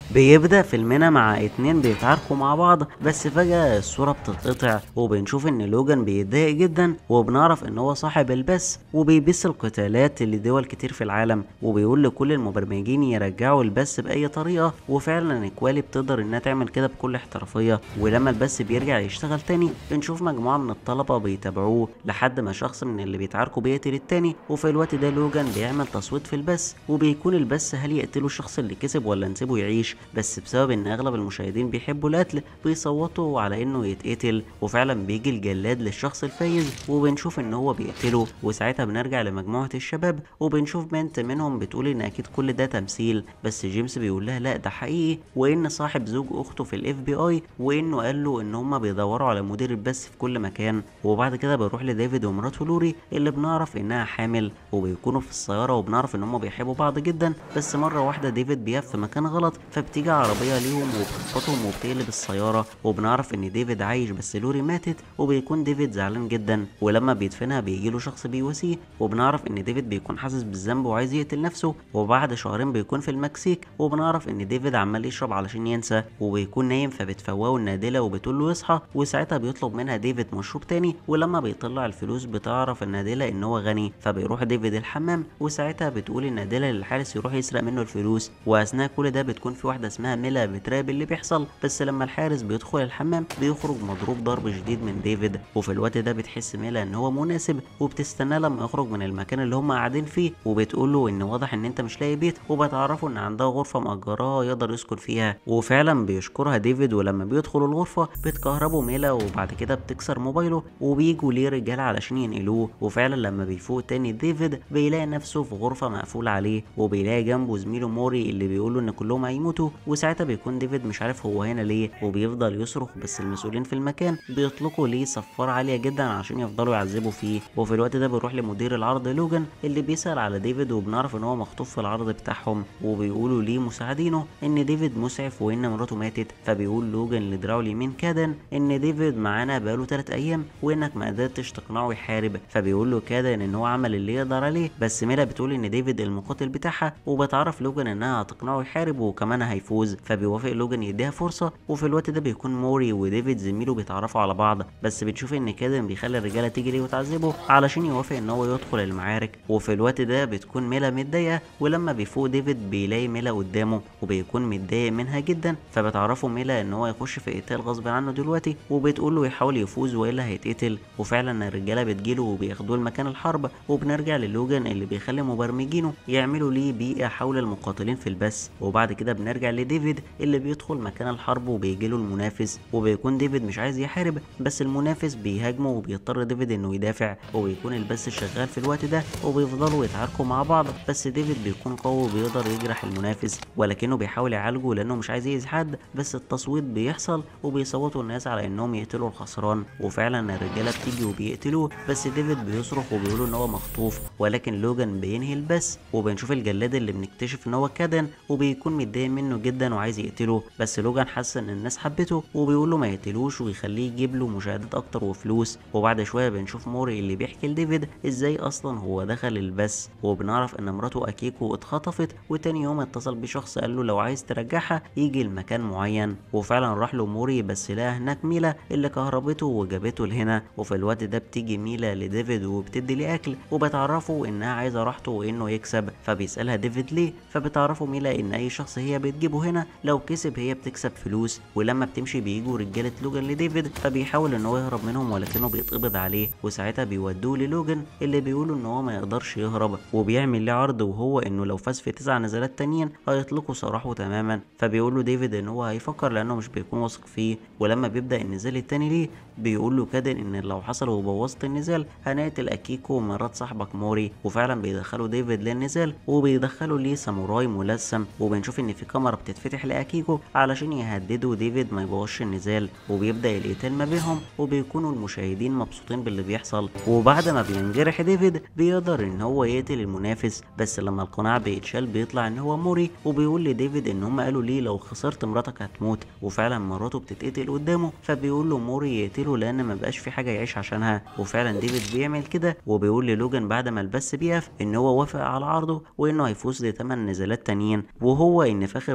بيبدأ فيلمنا مع اتنين بيتعاركوا مع بعض بس فجأة الصورة بتتقطع وبنشوف ان لوجان بيتضايق جدا وبنعرف ان هو صاحب البث وبيبث القتالات لدول كتير في العالم وبيقول لكل المبرمجين يرجعوا البث بأي طريقة وفعلا اكوالي بتقدر انها تعمل كده بكل احترافية ولما البث بيرجع يشتغل تاني بنشوف مجموعة من الطلبة بيتابعوه لحد ما شخص من اللي بيتعاركوا بيقتل التاني وفي الوقت ده لوجان بيعمل تصويت في البث وبيكون البث هل يقتلوا الشخص اللي كسب ولا نسيبه يعيش بس بسبب ان اغلب المشاهدين بيحبوا القتل بيصوتوا على انه يتقتل وفعلا بيجي الجلاد للشخص الفايز وبنشوف ان هو بيقتله وساعتها بنرجع لمجموعة الشباب وبنشوف بنت منهم بتقول ان اكيد كل ده تمثيل بس جيمس بيقول لها لا ده حقيقي وان صاحب زوج اخته في الاف بي اي وانه قال له ان هما بيدوروا على مدير البث في كل مكان وبعد كده بنروح لديفيد ومراته لوري اللي بنعرف انها حامل وبيكونوا في السيارة وبنعرف ان هما بيحبوا بعض جدا بس مرة واحدة ديفيد بيقف في مكان غلط فبتيجي عربية ليهم وبتخبطهم وبتقلب السيارة وبنعرف ان ديفيد عايش بس لوري ماتت وبيكون ديفيد زعلان جدا ولما بيدفنها بيجيله شخص بيواسيه وبنعرف ان ديفيد بيكون حاسس بالذنب وعايز يقتل نفسه وبعد شهرين بيكون في المكسيك وبنعرف ان ديفيد عمال يشرب علشان ينسى وبيكون نايم فبتفوقه النادلة وبتقول له يصحى وساعتها بيطلب منها ديفيد مشروب تاني ولما بيطلع الفلوس بتعرف النادلة ان هو غني فبيروح ديفيد الحمام وساعتها بتقول النادلة للحارس يروح يسرق منه الفلوس واثناء كل ده بتكون في واحدة اسمها ميلا بتراقب اللي بيحصل بس لما الحارس بيدخل الحمام بيخرج مضروب ضرب شديد من ديفيد وفي الوقت ده بتحس ميلا ان هو مناسب وبتستناه لما يخرج من المكان اللي هم قاعدين فيه وبتقول له ان واضح ان انت مش لاقي بيت وبتعرفوا ان عندها غرفة مأجراها يقدر يسكن فيها وفعلا بيشكرها ديفيد ولما بيدخل الغرفة بتكهربوا ميلا وبعد كده بتكسر موبايله وبيجوا ليه رجالة علشان ينقلوه وفعلا لما بيفوق تاني ديفيد بيلاقي نفسه في غرفة مقفولة عليه وبيلاقي جنبه زميله موري اللي بيقوله ان كلهم هيموتوا وساعتها بيكون ديفيد مش عارف هو هنا ليه وبيفضل يصرخ بس المسؤولين في المكان بيطلقوا ليه صفارة عالية جدا عشان يفضلوا يعذبوا فيه وفي الوقت ده بيروح لمدير العرض لوجان اللي بيسأل على ديفيد وبنعرف ان هو مخطوف في العرض بتاعهم وبيقولوا ليه مساعدينه ان ديفيد مسعف وان مراته ماتت فبيقول لوجان لدراعه اليمين كادن ان ديفيد معانا بقاله 3 ايام وانك ما قدرتش تقنعه يحارب فبيقول له كادن ان هو عمل اللي يقدر عليه بس ميلا بتقول ان ديفيد المقاتل بتاعها وبتعرف لوجان انها هتقنعه يحارب وكمان هيفوز فبيوافق لوجان يديها فرصه وفي الوقت ده بيكون موري وديفيد زميله بيتعرفوا على بعض بس بتشوف ان كادن بيخلي الرجاله تيجي ليه وتعذبه علشان يوافق ان هو يدخل المعارك وفي الوقت ده بتكون ميلا متضايقه ولما بيفوق ديفيد بيلاقي ميلا قدامه وبيكون متضايق منها جدا فبتعرفه ميلا ان هو يخش في قتال غصب عنه دلوقتي وبتقول له يحاول يفوز والا هيتقتل وفعلا الرجاله بتجيله وبياخدوه لمكان الحرب وبنرجع للوجان اللي بيخلي مبرمجينه يعملوا ليه بيئه حول المقاتلين في البث وبعد كده بنرجع لديفيد اللي بيدخل مكان الحرب وبيجيله المنافس وبيكون ديفيد مش عايز يحارب بس المنافس بيهاجمه وبيضطر ديفيد انه يدافع وبيكون البث شغال في الوقت ده وبيفضلوا يتعاركوا مع بعض بس ديفيد بيكون قوي وبيقدر يجرح المنافس ولكنه بيحاول يعالجه لانه مش عايز يأذي حد بس التصويت بيحصل وبيصوتوا الناس على انهم يقتلوا الخسران وفعلا الرجاله بتيجي وبيقتلوه بس ديفيد بيصرخ وبيقولوا ان هو مخطوف ولكن لوجان بينهي البث وبنشوف الجلاد اللي بنكتشف ان هو كادن وبيكون متضايق منه جدا وعايز يقتله بس لوجان حس ان الناس حبته وبيقول له ما يقتلوش ويخليه يجيب له مشاهدات اكتر وفلوس وبعد شويه بنشوف موري اللي بيحكي لديفيد ازاي اصلا هو دخل البث وبنعرف ان مراته اكيكو اتخطفت وتاني يوم اتصل بشخص قال له لو عايز ترجعها يجي لمكان معين وفعلا راح له موري بس لقى هناك ميلا اللي كهربته وجابته لهنا وفي الوقت ده بتيجي ميلا لديفيد وبتدي ليه اكل وبتعرفه انها عايزه راحته وانه يكسب فبيسالها ديفيد ليه فبتعرفه ميلا ان اي شخص هي بتجيبه هنا لو كسب هي بتكسب فلوس ولما بتمشي بيجوا رجاله لوجان لديفيد فبيحاول ان هو يهرب منهم ولكنه بيتقبض عليه وساعتها بيودوه للوجان اللي بيقولوا ان هو ما يقدرش يهرب وبيعمل ليه عرض وهو انه لو فاز في تسع نزالات تانيين هيطلقوا سراحه تماما فبيقول له ديفيد ان هو هيفكر لانه مش بيكون واثق فيه ولما بيبدا النزال التاني ليه بيقول له كادن ان لو حصل وبوظت النزال هنقتل اكيكو مرات صاحبك موري وفعلا بيدخلوا ديفيد للنزال وبيدخلوا ليه ساموراي ملثم وبنشوف ان في كاميرا بتتفتح لاكيكو علشان يهددوا ديفيد ما يبوظش النزال وبيبدا القتال ما بينهم وبيكونوا المشاهدين مبسوطين باللي بيحصل وبعد ما بينجرح ديفيد بيقدر ان هو يقتل المنافس بس لما القناع بيتشال بيطلع ان هو موري وبيقول لديفيد ان هم قالوا ليه لو خسرت مراتك هتموت وفعلا مراته بتتقتل قدامه فبيقول له موري يقتله لان ما بقاش في حاجه يعيش عشانها وفعلا ديفيد بيعمل كده وبيقول للوجان بعد ما البث بيقف ان هو وافق على عرضه وانه هيفوز لثمان نزالات تانيين وهو ان في اخر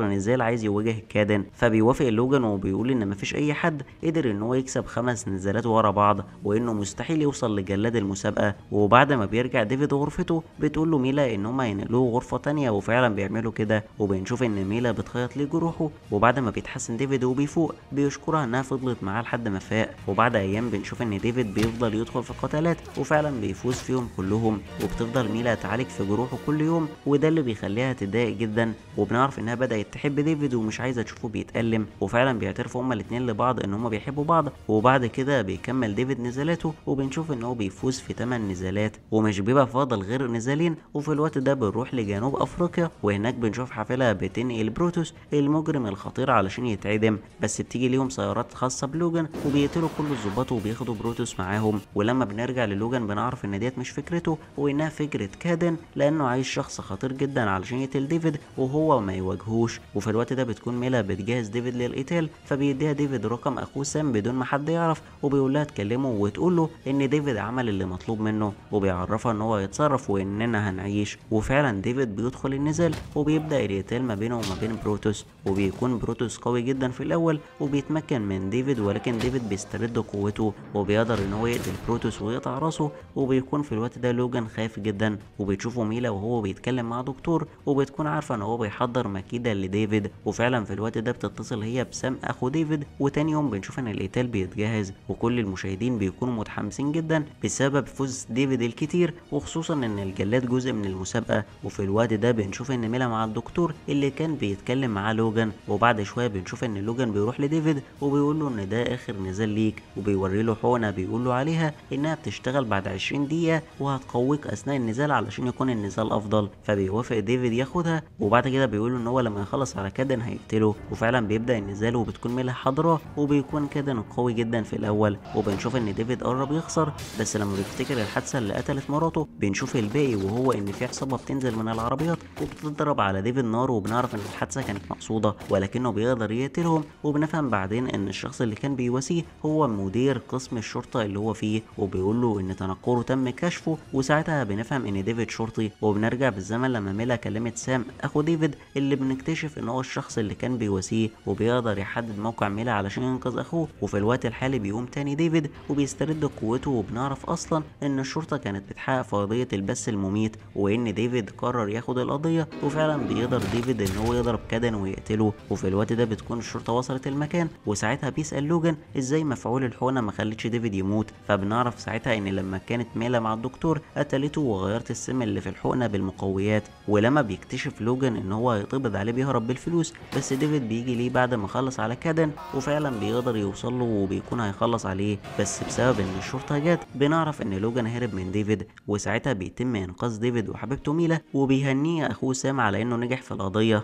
اخر نزال عايز يواجه كادن فبيوافق لوجان وبيقول ان مفيش اي حد قدر ان هو يكسب خمس نزالات ورا بعض وانه مستحيل يوصل لجلاد المسابقه وبعد ما بيرجع ديفيد غرفته بتقول له ميلا ان هما ينقلوه غرفه تانية وفعلا بيعملوا كده وبنشوف ان ميلا بتخيط ليه جروحه وبعد ما بيتحسن ديفيد وبيفوق بيشكرها انها فضلت معاه لحد ما فاق وبعد ايام بنشوف ان ديفيد بيفضل يدخل في قتالات وفعلا بيفوز فيهم كلهم وبتفضل ميلا تعالج في جروحه كل يوم وده اللي بيخليها تتضايق جدا وبنعرف انها بدات تحب ديفيد ومش عايزه تشوفه بيتألم وفعلا بيعترفوا هما الاتنين لبعض ان هما بيحبوا بعض وبعد كده بيكمل ديفيد نزالاته وبنشوف ان هو بيفوز في 8 نزالات ومش بيبقى فاضل غير نزالين وفي الوقت ده بنروح لجنوب افريقيا وهناك بنشوف حافله بتنقل بروتوس المجرم الخطير علشان يتعدم بس بتيجي ليهم سيارات خاصه بلوجان وبيقتلوا كل الظباط وبياخدوا بروتوس معاهم ولما بنرجع للوجان بنعرف ان ديت مش فكرته وانها فكره كادن لانه عايز شخص خطير جدا علشان يقتل ديفيد وهو ما يواجهوش وفي الوقت ده بتكون ميلا بتجهز ديفيد للقتال فبيديها ديفيد رقم اخوه سام بدون ما حد يعرف وبيقول لها تكلمه وتقول له ان ديفيد عمل اللي مطلوب منه وبيعرفها ان هو يتصرف واننا هنعيش وفعلا ديفيد بيدخل النزال وبيبدا القتال ما بينه وما بين بروتوس وبيكون بروتوس قوي جدا في الاول وبيتمكن من ديفيد ولكن ديفيد بيسترد قوته وبيقدر ان هو يقتل بروتوس ويقطع راسه وبيكون في الوقت ده لوجان خايف جدا وبتشوفه ميلا وهو بيتكلم مع دكتور وبتكون عارفه ان هو بيحضر مكيده لديفيد وفعلا في الوقت ده بتتصل هي بسام اخو ديفيد وتاني يوم بنشوف ان القتال بيتجهز وكل المشاهدين بيكونوا متحمسين جدا بسبب فوز ديفيد الكتير وخصوصا ان الجلاد جزء من المسابقه وفي الوقت ده بنشوف ان ميلا مع الدكتور اللي كان بيتكلم معاه لوجان وبعد شويه بنشوف ان لوجان بيروح لديفيد وبيقول له ان ده اخر نزال ليك وبيوري له حقنه بيقول له عليها انها بتشتغل بعد 20 دقيقه وهتقويك اثناء النزال علشان يكون النزال افضل فبيوافق ديفيد ياخدها وبعد كده بيقول له ان هو لما يخلص على كادن هيقتله وفعلا بيبدا النزال وبتكون ميلا حاضره وبيكون كادن قوي جدا في الاول وبنشوف ان ديفيد قرب يخسر بس لما بيفتكر الحادثه اللي قتلت مراته بنشوف الباقي وهو ان في عصابه بتنزل من العربيات وبتضرب على ديفيد نار وبنعرف ان الحادثه كانت مقصوده ولكنه بيقدر يقتلهم وبنفهم بعدين ان الشخص اللي كان بيواسيه هو مدير قسم الشرطه اللي هو فيه وبيقول له ان تنكره تم كشفه وساعتها بنفهم ان ديفيد شرطي وبنرجع بالزمن لما ميلا كلمت سام اخو ديفيد اللي بنكتشف ان هو الشخص اللي كان بيواسيه وبيقدر يحدد موقع ميلا علشان ينقذ اخوه وفي الوقت الحالي بيقوم تاني ديفيد وبيسترد قوته وبنعرف اصلا ان الشرطه كانت بتحقق في قضيه البث المميت وان ديفيد قرر ياخد القضيه وفعلا بيقدر ديفيد ان هو يضرب كادن ويقتله وفي الوقت ده بتكون الشرطه وصلت المكان وساعتها بيسال لوجان ازاي مفعول الحقنه ما خلتش ديفيد يموت فبنعرف ساعتها ان لما كانت ميلا مع الدكتور قتلته وغيرت السم اللي في الحقنه بالمقويات ولما بيكتشف لوجان ان هو هيتقبض عليه بيهرب بالفلوس بس ديفيد بيجي ليه بعد ما خلص على كادن وفعلا بيقدر يوصل له وبيكون هيخلص عليه بس بسبب ان الشرطه جت بنعرف ان لوجان هرب من ديفيد وساعتها بيتم انقاذ ديفيد وحبيبته ميلا وبيهنيه اخوه سام على انه نجح في القضيه